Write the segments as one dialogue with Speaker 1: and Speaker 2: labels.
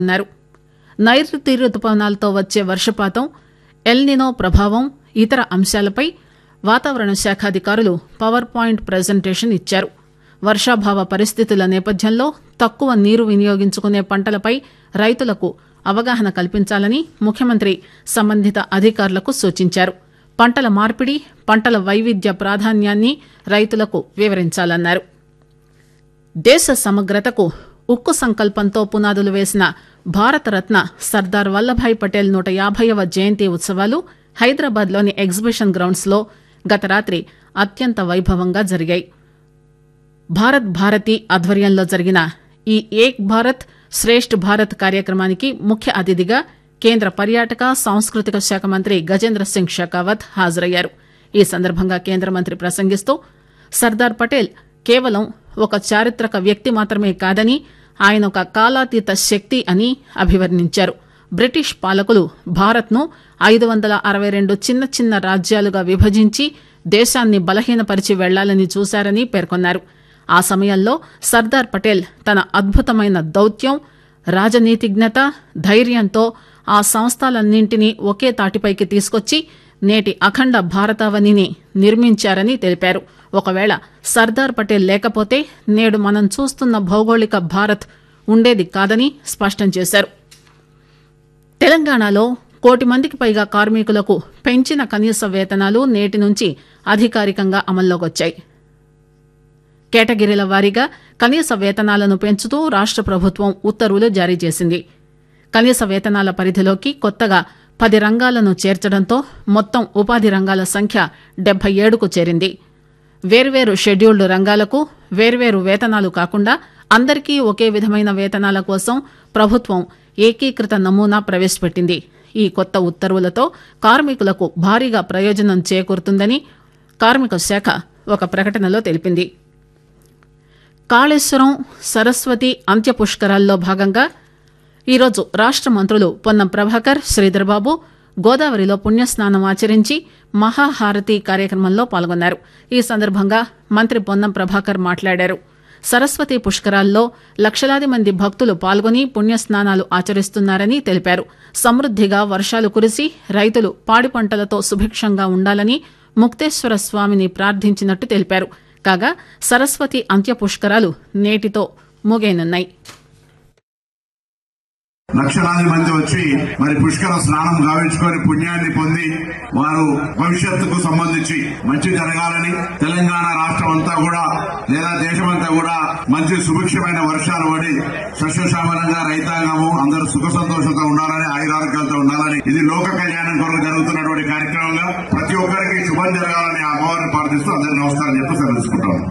Speaker 1: అన్నారు నైరుతి రుతుపవనాలతో వచ్చే వర్షపాతం ఎల్నినో ప్రభావం ఇతర అంశాలపై వాతావరణ శాఖ అధికారులు పవర్ పాయింట్ ప్రజెంటేషన్ ఇచ్చారు వర్షాభావ పరిస్థితుల నేపథ్యంలో తక్కువ నీరు వినియోగించుకునే పంటలపై రైతులకు అవగాహన కల్పించాలని ముఖ్యమంత్రి సంబంధిత అధికారులకు సూచించారు పంటల మార్పిడి పంటల వైవిధ్య ప్రాధాన్యాన్ని రైతులకు వివరించాలన్నారు దేశ సమగ్రతకు ఉక్కు సంకల్పంతో పునాదులు వేసిన భారతరత్న సర్దార్ వల్లభాయ్ పటేల్ నూట యాభైవ జయంతి ఉత్సవాలు హైదరాబాద్లోని ఎగ్జిబిషన్ గ్రౌండ్స్ లో గత రాత్రి అత్యంత వైభవంగా జరిగాయి భారత్ భారతి ఆధ్వర్యంలో జరిగిన ఈ ఏక్ భారత్ శ్రేష్ఠ్ భారత్ కార్యక్రమానికి ముఖ్య అతిథిగా కేంద్ర పర్యాటక సాంస్కృతిక శాఖ మంత్రి గజేంద్ర సింగ్ షెకావత్ హాజరయ్యారు ఈ సందర్భంగా కేంద్ర మంత్రి ప్రసంగిస్తూ సర్దార్ పటేల్ కేవలం ఒక చారిత్రక వ్యక్తి మాత్రమే కాదని ఆయన ఒక కాలాతీత శక్తి అని అభివర్ణించారు బ్రిటిష్ పాలకులు భారత్ను ఐదు వందల అరవై రెండు చిన్న చిన్న రాజ్యాలుగా విభజించి దేశాన్ని బలహీనపరిచి వెళ్లాలని చూశారని పేర్కొన్నారు ఆ సమయంలో సర్దార్ పటేల్ తన అద్భుతమైన దౌత్యం రాజనీతిజ్ఞత ధైర్యంతో ఆ సంస్థలన్నింటినీ ఒకే తాటిపైకి తీసుకొచ్చి నేటి అఖండ భారతావనిని నిర్మించారని తెలిపారు ఒకవేళ సర్దార్ పటేల్ లేకపోతే నేడు మనం చూస్తున్న భౌగోళిక భారత్ ఉండేది కాదని స్పష్టం చేశారు తెలంగాణలో కోటి మందికి పైగా కార్మికులకు పెంచిన కనీస వేతనాలు నేటి నుంచి అధికారికంగా అమల్లోకి వచ్చాయి కేటగిరీల వారీగా కనీస వేతనాలను పెంచుతూ రాష్ట ప్రభుత్వం ఉత్తర్వులు జారీ చేసింది కనీస వేతనాల పరిధిలోకి కొత్తగా పది రంగాలను చేర్చడంతో మొత్తం ఉపాధి రంగాల సంఖ్య డెబ్బై ఏడుకు చేరింది వేర్వేరు షెడ్యూల్డ్ రంగాలకు వేర్వేరు వేతనాలు కాకుండా అందరికీ ఒకే విధమైన వేతనాల కోసం ప్రభుత్వం ఏకీకృత నమూనా ప్రవేశపెట్టింది ఈ కొత్త ఉత్తర్వులతో కార్మికులకు భారీగా ప్రయోజనం చేకూరుతుందని కార్మిక శాఖ ఒక ప్రకటనలో తెలిపింది కాళేశ్వరం సరస్వతి అంత్య పుష్కరాల్లో భాగంగా ఈరోజు రాష్ట మంత్రులు పొన్నం ప్రభాకర్ శ్రీధర్బాబు గోదావరిలో పుణ్యస్నానం ఆచరించి మహాహారతి కార్యక్రమంలో పాల్గొన్నారు ఈ సందర్భంగా మంత్రి పొన్నం ప్రభాకర్ మాట్లాడారు సరస్వతి పుష్కరాల్లో లక్షలాది మంది భక్తులు పాల్గొని పుణ్యస్నానాలు ఆచరిస్తున్నారని తెలిపారు సమృద్దిగా వర్షాలు కురిసి రైతులు పాడి పంటలతో సుభిక్షంగా ఉండాలని ముక్తేశ్వర స్వామిని ప్రార్థించినట్టు తెలిపారు కాగా సరస్వతి అంత్య పుష్కరాలు నేటితో ముగియనున్నాయి
Speaker 2: లక్షలాది మంది వచ్చి మరి పుష్కర స్నానం గావించుకొని పుణ్యాన్ని పొంది వారు భవిష్యత్తుకు సంబంధించి మంచి జరగాలని తెలంగాణ రాష్ట్రం అంతా కూడా లేదా దేశమంతా కూడా మంచి సుభిక్షమైన వర్షాలు పడి సస్యశామలంగా రైతాంగము అందరూ సుఖ సంతోషంతో ఉండాలని ఆయురారోగ్యాలతో ఉండాలని ఇది లోక కళ్యాణం కొరకు జరుగుతున్నటువంటి కార్యక్రమంగా ప్రతి ఒక్కరికి శుభం జరగాలని ఆ అమ్మవారిని ప్రార్థిస్తూ అందరికీ నమస్కారం చెప్పి సెలవు తీసుకుంటాం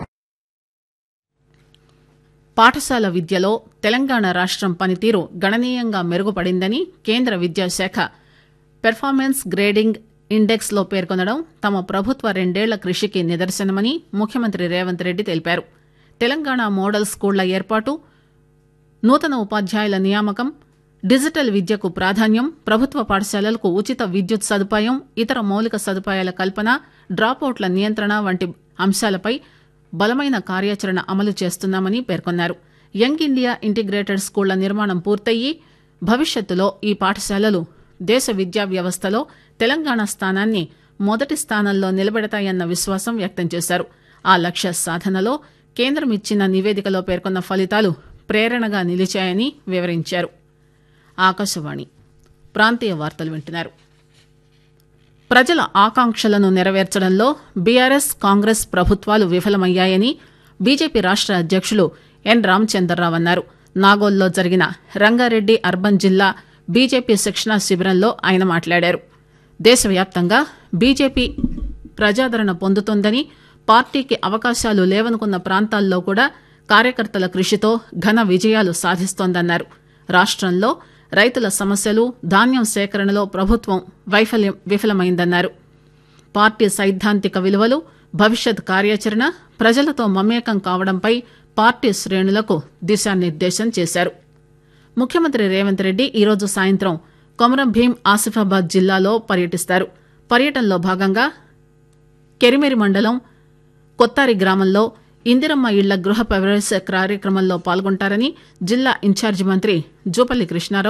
Speaker 1: పాఠశాల విద్యలో తెలంగాణ రాష్ట్రం పనితీరు గణనీయంగా మెరుగుపడిందని కేంద్ర విద్యాశాఖ పెర్ఫార్మెన్స్ గ్రేడింగ్ ఇండెక్స్ లో పేర్కొనడం తమ ప్రభుత్వ రెండేళ్ల కృషికి నిదర్శనమని ముఖ్యమంత్రి రేవంత్ రెడ్డి తెలిపారు తెలంగాణ మోడల్ స్కూళ్ల ఏర్పాటు నూతన ఉపాధ్యాయుల నియామకం డిజిటల్ విద్యకు ప్రాధాన్యం ప్రభుత్వ పాఠశాలలకు ఉచిత విద్యుత్ సదుపాయం ఇతర మౌలిక సదుపాయాల కల్పన డ్రాపౌట్ల నియంత్రణ వంటి అంశాలపై బలమైన కార్యాచరణ అమలు చేస్తున్నామని పేర్కొన్నారు యంగ్ ఇండియా ఇంటిగ్రేటెడ్ స్కూళ్ల నిర్మాణం పూర్తయి భవిష్యత్తులో ఈ పాఠశాలలు దేశ విద్యా వ్యవస్థలో తెలంగాణ స్థానాన్ని మొదటి స్థానంలో నిలబెడతాయన్న విశ్వాసం వ్యక్తం చేశారు ఆ లక్ష్య సాధనలో కేంద్రం ఇచ్చిన నివేదికలో పేర్కొన్న ఫలితాలు ప్రేరణగా నిలిచాయని వివరించారు ఆకాశవాణి ప్రాంతీయ వార్తలు వింటున్నారు ప్రజల ఆకాంక్షలను నెరవేర్చడంలో బీఆర్ఎస్ కాంగ్రెస్ ప్రభుత్వాలు విఫలమయ్యాయని బీజేపీ రాష్ట అధ్యక్షులు ఎన్ రామచంద్రరావు అన్నారు నాగోల్లో జరిగిన రంగారెడ్డి అర్బన్ జిల్లా బీజేపీ శిక్షణా శిబిరంలో ఆయన మాట్లాడారు దేశవ్యాప్తంగా బీజేపీ ప్రజాదరణ పొందుతోందని పార్టీకి అవకాశాలు లేవనుకున్న ప్రాంతాల్లో కూడా కార్యకర్తల కృషితో ఘన విజయాలు సాధిస్తోందన్నారు రాష్టంలో రైతుల సమస్యలు ధాన్యం సేకరణలో ప్రభుత్వం వైఫల్యం విఫలమైందన్నారు పార్టీ సైద్ధాంతిక విలువలు భవిష్యత్ కార్యాచరణ ప్రజలతో మమేకం కావడంపై పార్టీ శ్రేణులకు దిశానిర్దేశం చేశారు ముఖ్యమంత్రి రేవంత్ రెడ్డి ఈరోజు సాయంత్రం కొమరం భీం ఆసిఫాబాద్ జిల్లాలో పర్యటిస్తారు పర్యటనలో భాగంగా కెరిమెరి మండలం కొత్తారి గ్రామంలో ఇందిరమ్మ ఇళ్ల గృహ ప్రవేశ కార్యక్రమంలో పాల్గొంటారని జిల్లా ఇన్ఛార్జి మంత్రి జూపల్లి కృష్ణారావు